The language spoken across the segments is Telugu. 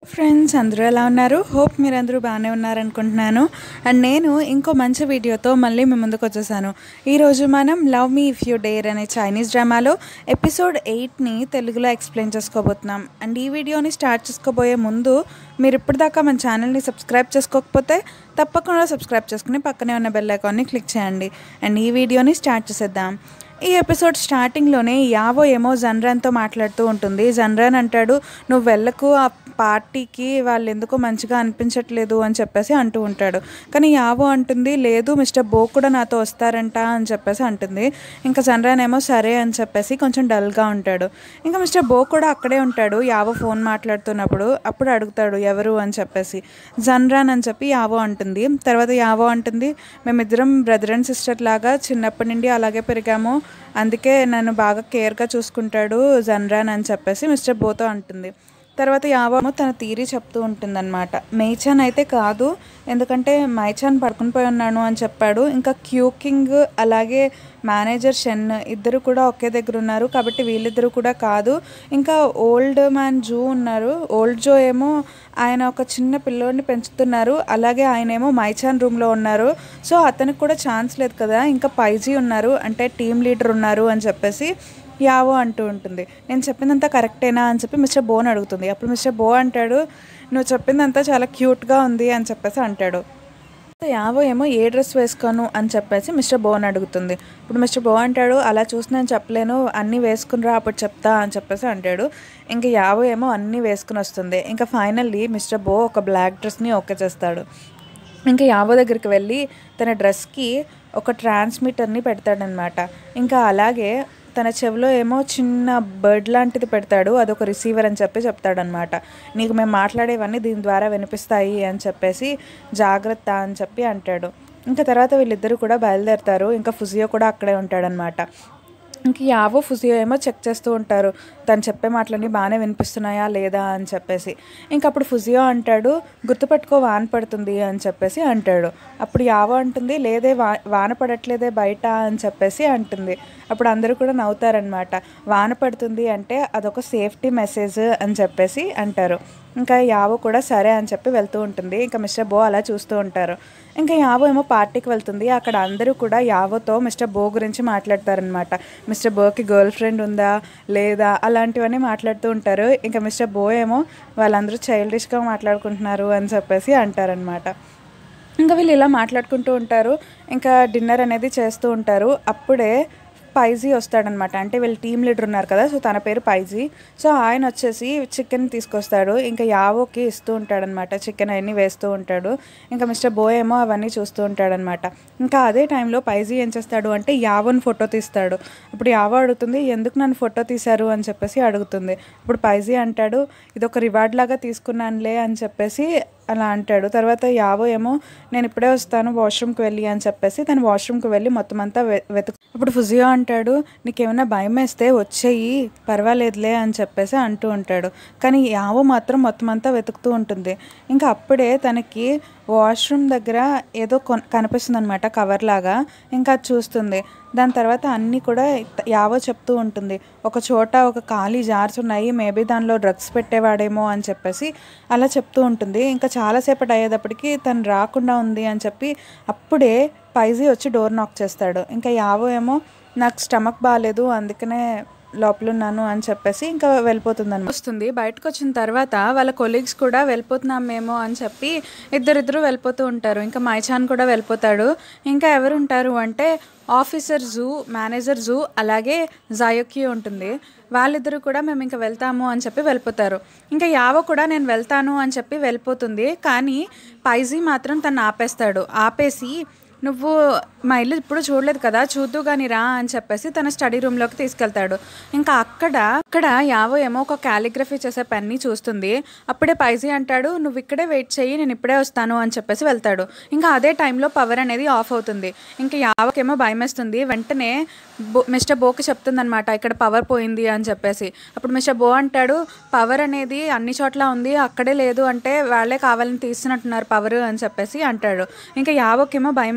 ఫ్రెండ్స్ అందరూ ఎలా ఉన్నారు హోప్ మీరు అందరూ బాగానే ఉన్నారనుకుంటున్నాను అండ్ నేను ఇంకో మంచి వీడియోతో మళ్ళీ మీ ముందుకు వచ్చేసాను ఈరోజు మనం love me if you dare అనే చైనీస్ డ్రామాలో ఎపిసోడ్ ఎయిట్ని తెలుగులో ఎక్స్ప్లెయిన్ చేసుకోబోతున్నాం అండ్ ఈ వీడియోని స్టార్ట్ చేసుకోబోయే ముందు మీరు ఇప్పటిదాకా మన ఛానల్ని సబ్స్క్రైబ్ చేసుకోకపోతే తప్పకుండా సబ్స్క్రైబ్ చేసుకుని పక్కనే ఉన్న బెల్ ఐకాన్ని క్లిక్ చేయండి అండ్ ఈ వీడియోని స్టార్ట్ చేసేద్దాం ఈ ఎపిసోడ్ స్టార్టింగ్లోనే యావో ఏమో జన్రాన్తో మాట్లాడుతూ ఉంటుంది జన్రాన్ అంటాడు నువ్వు వెళ్ళకు ఆ పార్టీకి వాళ్ళు ఎందుకో మంచిగా అనిపించట్లేదు అని చెప్పేసి అంటూ ఉంటాడు కానీ యావో అంటుంది లేదు మిస్టర్ బో కూడా నాతో వస్తారంట అని చెప్పేసి అంటుంది ఇంకా జన్రాన్ ఏమో సరే అని చెప్పేసి కొంచెం డల్గా ఉంటాడు ఇంకా మిస్టర్ బో కూడా అక్కడే ఉంటాడు యావో ఫోన్ మాట్లాడుతున్నప్పుడు అప్పుడు అడుగుతాడు ఎవరు అని చెప్పేసి జన్రాన్ అని చెప్పి యావో అంటుంది తర్వాత యావో అంటుంది మేమిద్దరం బ్రదర్ అండ్ సిస్టర్ లాగా చిన్నప్పటి నుండి అలాగే పెరిగాము అందుకే నన్ను బాగా కేర్గా చూసుకుంటాడు జన్రాన్ అని చెప్పేసి మిస్టర్ బోతో అంటుంది తర్వాత యావో తన తీరి చెప్తూ ఉంటుందన్నమాట మేచాన్ అయితే కాదు ఎందుకంటే మైచాన్ పడుకుని పోయి ఉన్నాను అని చెప్పాడు ఇంకా క్యూకింగ్ అలాగే మేనేజర్ షెన్ ఇద్దరు కూడా ఒకే దగ్గర ఉన్నారు కాబట్టి వీళ్ళిద్దరూ కూడా కాదు ఇంకా ఓల్డ్ మ్యాన్ జూ ఉన్నారు ఓల్డ్ జో ఏమో ఆయన ఒక చిన్న పిల్లోడిని పెంచుతున్నారు అలాగే ఆయన ఏమో మైచాన్ రూమ్లో ఉన్నారు సో అతనికి కూడా ఛాన్స్ లేదు కదా ఇంకా పైజీ ఉన్నారు అంటే టీమ్ లీడర్ ఉన్నారు అని చెప్పేసి యావో అంటూ ఉంటుంది నేను చెప్పిందంతా కరెక్టేనా అని చెప్పి మిస్టర్ బోన్ అడుగుతుంది అప్పుడు మిస్టర్ బో అంటాడు నువ్వు చెప్పిందంతా చాలా క్యూట్గా ఉంది అని చెప్పేసి అంటాడు యావో ఏమో ఏ డ్రెస్ వేసుకోను అని చెప్పేసి మిస్టర్ బోన్ అడుగుతుంది ఇప్పుడు మిస్టర్ బో అంటాడు అలా చూసి నేను చెప్పలేను అన్నీ వేసుకునిరా అప్పుడు చెప్తా అని చెప్పేసి అంటాడు ఇంకా యావో ఏమో అన్నీ వేసుకుని వస్తుంది ఇంకా ఫైనల్లీ మిస్టర్ బో ఒక బ్లాక్ డ్రెస్ని ఓకే చేస్తాడు ఇంకా యావో దగ్గరికి వెళ్ళి తన డ్రెస్కి ఒక ట్రాన్స్మిటర్ని పెడతాడనమాట ఇంకా అలాగే తన చెవిలో ఏమో చిన్న బర్డ్ లాంటిది పెడతాడు అదొక రిసీవర్ అని చెప్పి చెప్తాడనమాట నీకు మేము మాట్లాడేవన్నీ దీని ద్వారా వినిపిస్తాయి అని చెప్పేసి జాగ్రత్త అని చెప్పి అంటాడు ఇంకా తర్వాత వీళ్ళిద్దరూ కూడా బయలుదేరుతారు ఇంకా ఫుజియో కూడా అక్కడే ఉంటాడనమాట ఇంక యావో ఫుజియో ఏమో చెక్ చేస్తూ ఉంటారు తను చెప్పే మాటలన్నీ బాగానే వినిపిస్తున్నాయా లేదా అని చెప్పేసి ఇంక అప్పుడు ఫుజియో అంటాడు గుర్తుపెట్టుకో వాన పడుతుంది అని చెప్పేసి అంటాడు అప్పుడు యావో అంటుంది లేదే వా వాన పడట్లేదే బయట అని చెప్పేసి అంటుంది అప్పుడు అందరూ కూడా నవ్వుతారనమాట వాన పడుతుంది అంటే అదొక సేఫ్టీ మెసేజ్ అని చెప్పేసి అంటారు ఇంకా యావో కూడా సరే అని చెప్పి వెళ్తూ ఉంటుంది ఇంకా మిస్టర్ బో అలా చూస్తూ ఉంటారు ఇంకా యావో ఏమో పార్టీకి వెళ్తుంది అక్కడ అందరూ కూడా యావోతో మిస్టర్ బో గురించి మాట్లాడతారనమాట మిస్టర్ బోకి గర్ల్ ఫ్రెండ్ ఉందా లేదా అలాంటివన్నీ మాట్లాడుతూ ఉంటారు ఇంకా మిస్టర్ బో ఏమో వాళ్ళందరూ చైల్డిష్గా మాట్లాడుకుంటున్నారు అని చెప్పేసి అంటారనమాట ఇంకా వీళ్ళు ఇలా మాట్లాడుకుంటూ ఉంటారు ఇంకా డిన్నర్ అనేది చేస్తూ ఉంటారు అప్పుడే పైజీ వస్తాడనమాట అంటే వీళ్ళు టీమ్ లీడర్ ఉన్నారు కదా సో తన పేరు పైజీ సో ఆయన వచ్చేసి చికెన్ తీసుకొస్తాడు ఇంకా యావోకి ఇస్తూ ఉంటాడనమాట చికెన్ అవన్నీ వేస్తూ ఉంటాడు ఇంకా మిస్టర్ బో ఏమో అవన్నీ చూస్తూ ఉంటాడనమాట ఇంకా అదే టైంలో పైజీ ఏం చేస్తాడు అంటే యావోని ఫోటో తీస్తాడు ఇప్పుడు యావో అడుగుతుంది ఎందుకు నన్ను ఫోటో తీశారు అని చెప్పేసి అడుగుతుంది ఇప్పుడు పైజీ అంటాడు ఇది ఒక రివార్డ్ లాగా తీసుకున్నానులే అని చెప్పేసి అలా అంటాడు తర్వాత యావో ఏమో నేను ఇప్పుడే వస్తాను వాష్రూమ్కి వెళ్ళి అని చెప్పేసి తను వాష్రూమ్కి వెళ్ళి మొత్తం అంతా వెతుకు ఇప్పుడు ఫుజియో అంటాడు నీకేమైనా భయం వేస్తే వచ్చేయి పర్వాలేదులే అని చెప్పేసి అంటూ ఉంటాడు కానీ యావో మాత్రం మొత్తం అంతా వెతుకుతూ ఉంటుంది ఇంకా అప్పుడే తనకి వాష్రూమ్ దగ్గర ఏదో కొన్ కనిపిస్తుంది అనమాట కవర్ లాగా ఇంకా అది చూస్తుంది దాని తర్వాత అన్నీ కూడా యావో చెప్తూ ఉంటుంది ఒక చోట ఒక ఖాళీ జార్స్ ఉన్నాయి మేబీ దానిలో డ్రగ్స్ పెట్టేవాడేమో అని చెప్పేసి అలా చెప్తూ ఉంటుంది ఇంకా చాలాసేపటి అయ్యేటప్పటికి తను రాకుండా ఉంది అని చెప్పి అప్పుడే పైజీ వచ్చి డోర్ నాక్ చేస్తాడు ఇంకా యావో ఏమో నాకు స్టమక్ బాగాలేదు అందుకనే లోపల ఉన్నాను అని చెప్పేసి ఇంకా వెళ్ళిపోతుందని వస్తుంది బయటకు వచ్చిన తర్వాత వాళ్ళ కొలీగ్స్ కూడా వెళ్ళిపోతున్నాం మేము అని చెప్పి ఇద్దరిద్దరు వెళ్ళిపోతూ ఉంటారు ఇంకా మైచాన్ కూడా వెళ్ళిపోతాడు ఇంకా ఎవరు ఉంటారు అంటే ఆఫీసర్ జూ మేనేజర్ జూ అలాగే జాయోకి ఉంటుంది వాళ్ళిద్దరూ కూడా మేము ఇంకా వెళ్తాము అని చెప్పి వెళ్ళిపోతారు ఇంకా యావో కూడా నేను వెళ్తాను అని చెప్పి వెళ్ళిపోతుంది కానీ పైజీ మాత్రం తను ఆపేస్తాడు ఆపేసి నువ్వు మా ఇల్లు ఇప్పుడు చూడలేదు కదా చూద్దు కానీ రా అని చెప్పేసి తన స్టడీ రూమ్లోకి తీసుకెళ్తాడు ఇంకా అక్కడ అక్కడ యావో ఏమో ఒక క్యాలిగ్రఫీ చేసే పెన్ని చూస్తుంది అప్పుడే పైజీ అంటాడు నువ్వు ఇక్కడే వెయిట్ చేయి నేను ఇప్పుడే వస్తాను అని చెప్పేసి వెళ్తాడు ఇంకా అదే టైంలో పవర్ అనేది ఆఫ్ అవుతుంది ఇంకా యావకేమో భయం వేస్తుంది వెంటనే బో మిస్టర్ బోకి చెప్తుందనమాట ఇక్కడ పవర్ పోయింది అని చెప్పేసి అప్పుడు మిస్టర్ బో అంటాడు పవర్ అనేది అన్ని చోట్ల ఉంది అక్కడే లేదు అంటే వాళ్ళే కావాలని తీస్తున్నట్టున్నారు పవర్ అని చెప్పేసి అంటాడు ఇంకా యావకేమో భయం వేస్తుంది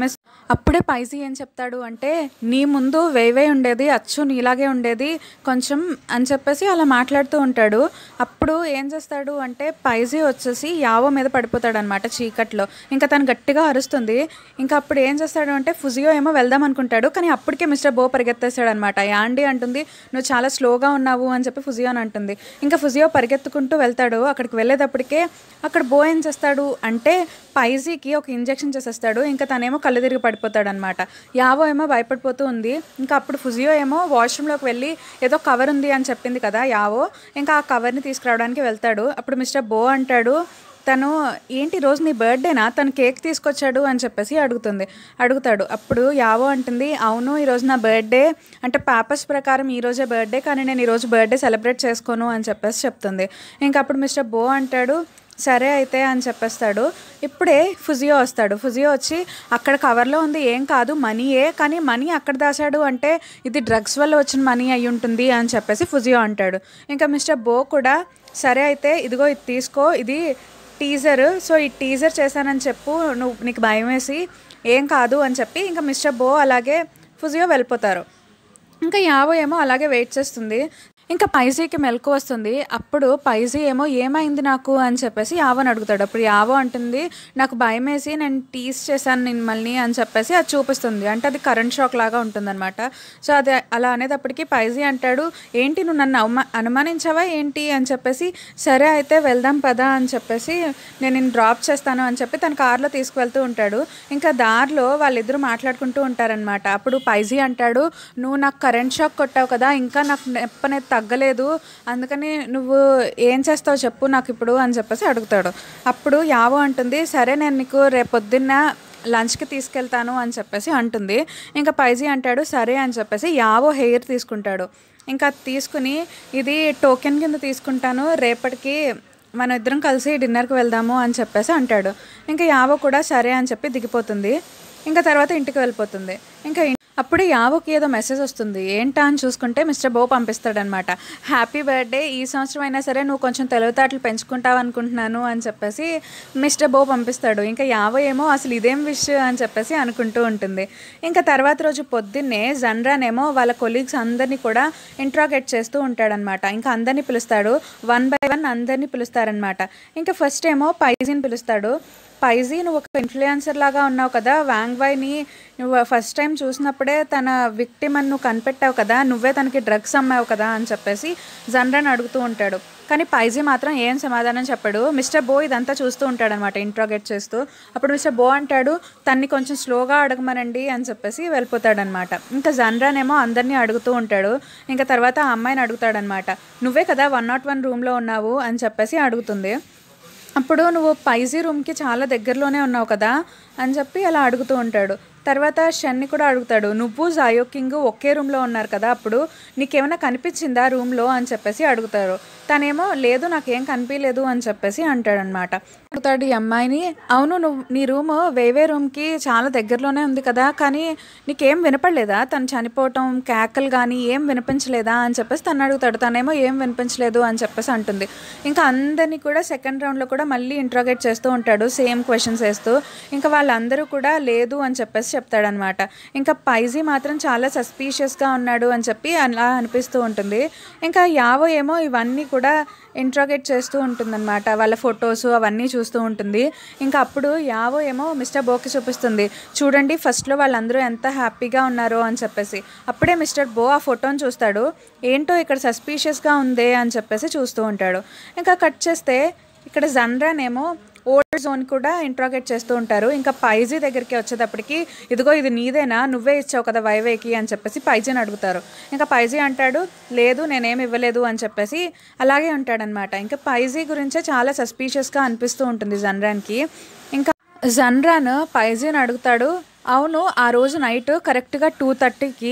అప్పుడే పైజీ ఏం చెప్తాడు అంటే నీ ముందు వేవే ఉండేది అచ్చు నీలాగే ఉండేది కొంచెం అని చెప్పేసి అలా మాట్లాడుతూ ఉంటాడు అప్పుడు ఏం చేస్తాడు అంటే పైజీ వచ్చేసి యావో మీద పడిపోతాడు అనమాట చీకట్లో ఇంకా తను గట్టిగా అరుస్తుంది ఇంకా అప్పుడు ఏం చేస్తాడు అంటే ఫుజియో ఏమో వెళ్దాం అనుకుంటాడు కానీ అప్పటికే మిస్టర్ బో పరిగెత్తేస్తాడు అనమాట యాండి అంటుంది నువ్వు చాలా స్లోగా ఉన్నావు అని చెప్పి ఫుజియో అని అంటుంది ఇంకా ఫుజియో పరిగెత్తుకుంటూ వెళ్తాడు అక్కడికి వెళ్ళేటప్పటికే అక్కడ బో ఏం చేస్తాడు అంటే పైజీకి ఒక ఇంజెక్షన్ చేసేస్తాడు ఇంకా తనేమో కళ్ళు తిరిగి పడిపోతాడు అనమాట యావో ఏమో భయపడిపోతూ ఉంది ఇంకా అప్పుడు ఫుజియో ఏమో వాష్రూమ్లోకి వెళ్ళి ఏదో కవర్ ఉంది అని చెప్పింది కదా యావో ఇంకా ఆ కవర్ని తీసుకురావడానికి వెళ్తాడు అప్పుడు మిస్టర్ బో అంటాడు తను ఏంటి రోజు నీ బర్త్డేనా తను కేక్ తీసుకొచ్చాడు అని చెప్పేసి అడుగుతుంది అడుగుతాడు అప్పుడు యావో అంటుంది అవును ఈరోజు నా బర్త్డే అంటే పేపర్స్ ప్రకారం ఈ రోజే బర్త్డే కానీ నేను ఈరోజు బర్త్డే సెలబ్రేట్ చేసుకోను అని చెప్పేసి చెప్తుంది ఇంకా అప్పుడు మిస్టర్ బో అంటాడు సరే అయితే అని చెప్పేస్తాడు ఇప్పుడే ఫుజియో వస్తాడు ఫుజియో వచ్చి అక్కడ కవర్లో ఉంది ఏం కాదు మనీయే కానీ మనీ అక్కడ దాచాడు అంటే ఇది డ్రగ్స్ వల్ల వచ్చిన మనీ అయి ఉంటుంది అని చెప్పేసి ఫుజియో అంటాడు ఇంకా మిస్టర్ బో కూడా సరే అయితే ఇదిగో ఇది తీసుకో ఇది టీజర్ సో ఈ టీజర్ చేశానని చెప్పు నువ్వు నీకు భయం వేసి ఏం కాదు అని చెప్పి ఇంకా మిస్టర్ బో అలాగే ఫుజియో వెళ్ళిపోతారు ఇంకా యావో ఏమో అలాగే వెయిట్ చేస్తుంది ఇంకా పైజీకి మెలకు వస్తుంది అప్పుడు పైజీ ఏమో ఏమైంది నాకు అని చెప్పేసి యావోని అడుగుతాడు అప్పుడు యావో అంటుంది నాకు భయం వేసి నేను టీస్ చేశాను మిమ్మల్ని అని చెప్పేసి అది చూపిస్తుంది అంటే అది కరెంట్ షాక్ లాగా ఉంటుందన్నమాట సో అది అలా అనేటప్పటికి పైజీ అంటాడు ఏంటి నువ్వు నన్ను అవమా అనుమానించావా ఏంటి అని చెప్పేసి సరే అయితే వెళ్దాం పదా అని చెప్పేసి నేను నిన్ను డ్రాప్ చేస్తాను అని చెప్పి తన కార్లో తీసుకువెళ్తూ ఉంటాడు ఇంకా దారిలో వాళ్ళిద్దరూ మాట్లాడుకుంటూ ఉంటారనమాట అప్పుడు పైజీ అంటాడు నువ్వు నాకు కరెంట్ షాక్ కొట్టావు కదా ఇంకా నాకు నొప్పనేది తగ్గలేదు అందుకని నువ్వు ఏం చేస్తావు చెప్పు నాకు ఇప్పుడు అని చెప్పేసి అడుగుతాడు అప్పుడు యావో అంటుంది సరే నేను నీకు రేపొద్దున్న లంచ్కి తీసుకెళ్తాను అని చెప్పేసి అంటుంది ఇంకా పైజీ అంటాడు సరే అని చెప్పేసి యావో హెయిర్ తీసుకుంటాడు ఇంకా తీసుకుని ఇది టోకెన్ కింద తీసుకుంటాను రేపటికి మన ఇద్దరం కలిసి డిన్నర్కి వెళ్దాము అని చెప్పేసి అంటాడు ఇంకా యావో కూడా సరే అని చెప్పి దిగిపోతుంది ఇంకా తర్వాత ఇంటికి వెళ్ళిపోతుంది ఇంకా ఇన్- అప్పుడు యావోకి ఏదో మెసేజ్ వస్తుంది ఏంటా అని చూసుకుంటే మిస్టర్ బో పంపిస్తాడనమాట హ్యాపీ బర్త్డే ఈ సంవత్సరం అయినా సరే నువ్వు కొంచెం తెలివితేటలు పెంచుకుంటావు అనుకుంటున్నాను అని చెప్పేసి మిస్టర్ బో పంపిస్తాడు ఇంకా యావో ఏమో అసలు ఇదేం విష్ అని చెప్పేసి అనుకుంటూ ఉంటుంది ఇంకా తర్వాత రోజు పొద్దున్నే జన్రానేమో వాళ్ళ కొలీగ్స్ అందరినీ కూడా ఇంట్రాగేట్ చేస్తూ ఉంటాడనమాట ఇంకా అందరినీ పిలుస్తాడు వన్ బై వన్ అందరినీ పిలుస్తారనమాట ఇంకా ఫస్ట్ ఏమో పైజీని పిలుస్తాడు పైజీ నువ్వు ఒక ఇన్ఫ్లుయెన్సర్ లాగా ఉన్నావు కదా వాంగ్ వైని నువ్వు ఫస్ట్ టైం చూసినప్పుడే తన విక్టిమ్ అని నువ్వు కనిపెట్టావు కదా నువ్వే తనకి డ్రగ్స్ అమ్మావు కదా అని చెప్పేసి జన్రాన్ అడుగుతూ ఉంటాడు కానీ పైజీ మాత్రం ఏం సమాధానం చెప్పాడు మిస్టర్ బో ఇదంతా చూస్తూ ఉంటాడనమాట ఇంట్రాగేట్ చేస్తూ అప్పుడు మిస్టర్ బో అంటాడు తన్ని కొంచెం స్లోగా అడగమనండి అని చెప్పేసి వెళ్ళిపోతాడనమాట ఇంకా జన్రాన్ ఏమో అందరినీ అడుగుతూ ఉంటాడు ఇంకా తర్వాత ఆ అమ్మాయిని అడుగుతాడనమాట నువ్వే కదా వన్ నాట్ వన్ రూమ్లో ఉన్నావు అని చెప్పేసి అడుగుతుంది అప్పుడు నువ్వు పైజీ రూమ్కి చాలా దగ్గరలోనే ఉన్నావు కదా అని చెప్పి అలా అడుగుతూ ఉంటాడు తర్వాత షన్ని కూడా అడుగుతాడు నువ్వు జాయో కింగ్ ఒకే రూమ్లో ఉన్నారు కదా అప్పుడు నీకేమైనా కనిపించిందా రూమ్లో అని చెప్పేసి అడుగుతారు తనేమో లేదు నాకేం కనిపించలేదు అని చెప్పేసి అంటాడనమాట అడుగుతాడు ఈ అమ్మాయిని అవును నువ్వు నీ రూమ్ వేవే రూమ్కి చాలా దగ్గరలోనే ఉంది కదా కానీ నీకేం వినపడలేదా తను చనిపోవటం కేకలు కానీ ఏం వినిపించలేదా అని చెప్పేసి తను అడుగుతాడు తనేమో ఏం వినిపించలేదు అని చెప్పేసి అంటుంది ఇంకా అందరినీ కూడా సెకండ్ రౌండ్లో కూడా మళ్ళీ ఇంట్రాగేట్ చేస్తూ ఉంటాడు సేమ్ క్వశ్చన్స్ వేస్తూ ఇంకా వాళ్ళందరూ కూడా లేదు అని చెప్పేసి చెప్తాడనమాట ఇంకా పైజీ మాత్రం చాలా సస్పీషియస్గా ఉన్నాడు అని చెప్పి అలా అనిపిస్తూ ఉంటుంది ఇంకా యావో ఏమో ఇవన్నీ కూడా ఇంట్రాగేట్ చేస్తూ ఉంటుందన్నమాట వాళ్ళ ఫొటోస్ అవన్నీ చూస్తూ ఉంటుంది ఇంకా అప్పుడు యావో ఏమో మిస్టర్ బోకి చూపిస్తుంది చూడండి ఫస్ట్లో వాళ్ళందరూ ఎంత హ్యాపీగా ఉన్నారో అని చెప్పేసి అప్పుడే మిస్టర్ బో ఆ ఫోటోని చూస్తాడు ఏంటో ఇక్కడ సస్పీషియస్గా ఉందే అని చెప్పేసి చూస్తూ ఉంటాడు ఇంకా కట్ చేస్తే ఇక్కడ జన్రాన్ ఏమో ఓల్డ్ జోన్ కూడా ఇంట్రాగేట్ చేస్తూ ఉంటారు ఇంకా పైజీ దగ్గరికి వచ్చేటప్పటికి ఇదిగో ఇది నీదేనా నువ్వే ఇచ్చావు కదా వైవేకి అని చెప్పేసి పైజీని అడుగుతారు ఇంకా పైజీ అంటాడు లేదు నేనేం ఇవ్వలేదు అని చెప్పేసి అలాగే ఉంటాడనమాట ఇంకా పైజీ గురించే చాలా సస్పీషియస్గా అనిపిస్తూ ఉంటుంది జన్రాన్కి ఇంకా జన్రాన్ పైజీని అడుగుతాడు అవును ఆ రోజు నైట్ కరెక్ట్గా టూ థర్టీకి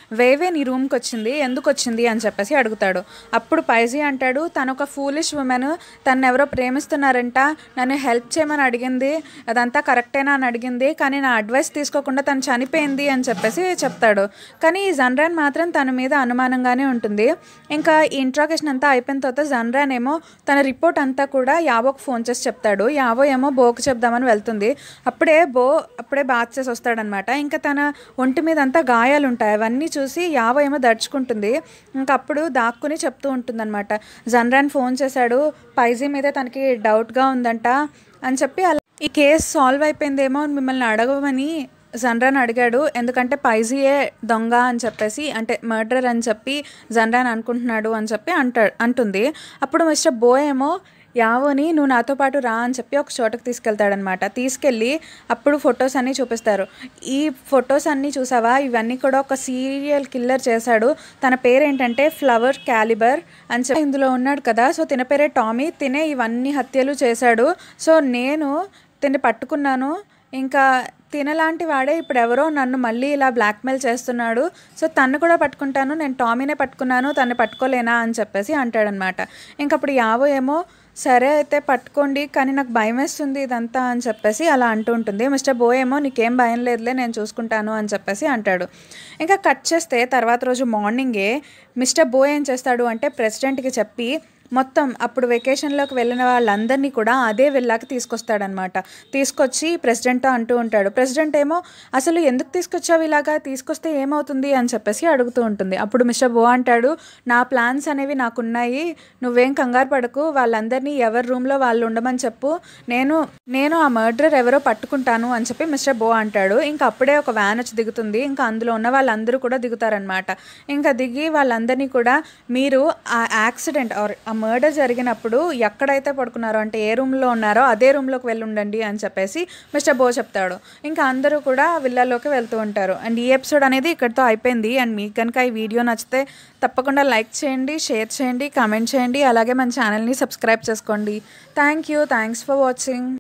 వేవే నీ రూమ్కి వచ్చింది ఎందుకు వచ్చింది అని చెప్పేసి అడుగుతాడు అప్పుడు పైజీ అంటాడు తను ఒక ఫూలిష్ ఉమెన్ తను ఎవరో ప్రేమిస్తున్నారంట నన్ను హెల్ప్ చేయమని అడిగింది అదంతా కరెక్టేనా అని అడిగింది కానీ నా అడ్వైస్ తీసుకోకుండా తను చనిపోయింది అని చెప్పేసి చెప్తాడు కానీ ఈ జన్రాన్ మాత్రం తన మీద అనుమానంగానే ఉంటుంది ఇంకా ఈ ఇంట్రాగేషన్ అంతా అయిపోయిన తర్వాత జన్రాన్ ఏమో తన రిపోర్ట్ అంతా కూడా యావోకి ఫోన్ చేసి చెప్తాడు యావో ఏమో బోకు చెప్దామని వెళ్తుంది అప్పుడే బో అప్పుడే బాత్ చేసి వస్తాడనమాట ఇంకా తన ఒంటి మీద అంతా గాయాలు ఉంటాయి అవన్నీ చూసి యావో ఏమో దడుచుకుంటుంది ఇంకా అప్పుడు దాక్కుని చెప్తూ ఉంటుందన్నమాట జన్రాన్ ఫోన్ చేశాడు పైజీ మీద తనకి డౌట్గా ఉందంట అని చెప్పి అలా ఈ కేసు సాల్వ్ అయిపోయిందేమో అని మిమ్మల్ని అడగమని జన్రాన్ అడిగాడు ఎందుకంటే పైజీయే దొంగ అని చెప్పేసి అంటే మర్డర్ అని చెప్పి జన్రాన్ అనుకుంటున్నాడు అని చెప్పి అంటా అంటుంది అప్పుడు మిస్టర్ బో ఏమో యావోని నువ్వు నాతో పాటు రా అని చెప్పి ఒక చోటకి తీసుకెళ్తాడనమాట తీసుకెళ్ళి అప్పుడు ఫొటోస్ అన్నీ చూపిస్తారు ఈ ఫొటోస్ అన్నీ చూసావా ఇవన్నీ కూడా ఒక సీరియల్ కిల్లర్ చేశాడు తన పేరు ఏంటంటే ఫ్లవర్ క్యాలిబర్ అని చెప్పి ఇందులో ఉన్నాడు కదా సో తిన పేరే టామీ తినే ఇవన్నీ హత్యలు చేశాడు సో నేను తిని పట్టుకున్నాను ఇంకా తినలాంటి వాడే ఇప్పుడు ఎవరో నన్ను మళ్ళీ ఇలా బ్లాక్మెయిల్ చేస్తున్నాడు సో తను కూడా పట్టుకుంటాను నేను టామీనే పట్టుకున్నాను తను పట్టుకోలేనా అని చెప్పేసి అంటాడనమాట ఇంకప్పుడు యావో ఏమో సరే అయితే పట్టుకోండి కానీ నాకు భయం వేస్తుంది ఇదంతా అని చెప్పేసి అలా అంటూ ఉంటుంది మిస్టర్ బో ఏమో నీకేం భయం లేదులే నేను చూసుకుంటాను అని చెప్పేసి అంటాడు ఇంకా కట్ చేస్తే తర్వాత రోజు మార్నింగే మిస్టర్ బో ఏం చేస్తాడు అంటే ప్రెసిడెంట్కి చెప్పి మొత్తం అప్పుడు వెకేషన్లోకి వెళ్ళిన వాళ్ళందరినీ కూడా అదే వెళ్ళాక తీసుకొస్తాడనమాట తీసుకొచ్చి ప్రెసిడెంట్తో అంటూ ఉంటాడు ప్రెసిడెంట్ ఏమో అసలు ఎందుకు తీసుకొచ్చావు ఇలాగా తీసుకొస్తే ఏమవుతుంది అని చెప్పేసి అడుగుతూ ఉంటుంది అప్పుడు మిస్టర్ బో అంటాడు నా ప్లాన్స్ అనేవి నాకున్నాయి నువ్వేం కంగారు పడకు వాళ్ళందరినీ ఎవరి రూమ్లో వాళ్ళు ఉండమని చెప్పు నేను నేను ఆ మర్డర్ ఎవరో పట్టుకుంటాను అని చెప్పి మిస్టర్ బో అంటాడు ఇంకా అప్పుడే ఒక వ్యాన్ వచ్చి దిగుతుంది ఇంకా అందులో ఉన్న వాళ్ళందరూ కూడా దిగుతారనమాట ఇంకా దిగి వాళ్ళందరినీ కూడా మీరు ఆ యాక్సిడెంట్ ఆర్ ఆ మర్డర్ జరిగినప్పుడు ఎక్కడైతే పడుకున్నారో అంటే ఏ రూమ్లో ఉన్నారో అదే రూమ్లోకి వెళ్ళి ఉండండి అని చెప్పేసి మిస్టర్ బో చెప్తాడు ఇంకా అందరూ కూడా విల్లాలోకి వెళ్తూ ఉంటారు అండ్ ఈ ఎపిసోడ్ అనేది ఇక్కడితో అయిపోయింది అండ్ మీకు కనుక ఈ వీడియో నచ్చితే తప్పకుండా లైక్ చేయండి షేర్ చేయండి కామెంట్ చేయండి అలాగే మన ఛానల్ని సబ్స్క్రైబ్ చేసుకోండి thank you thanks for watching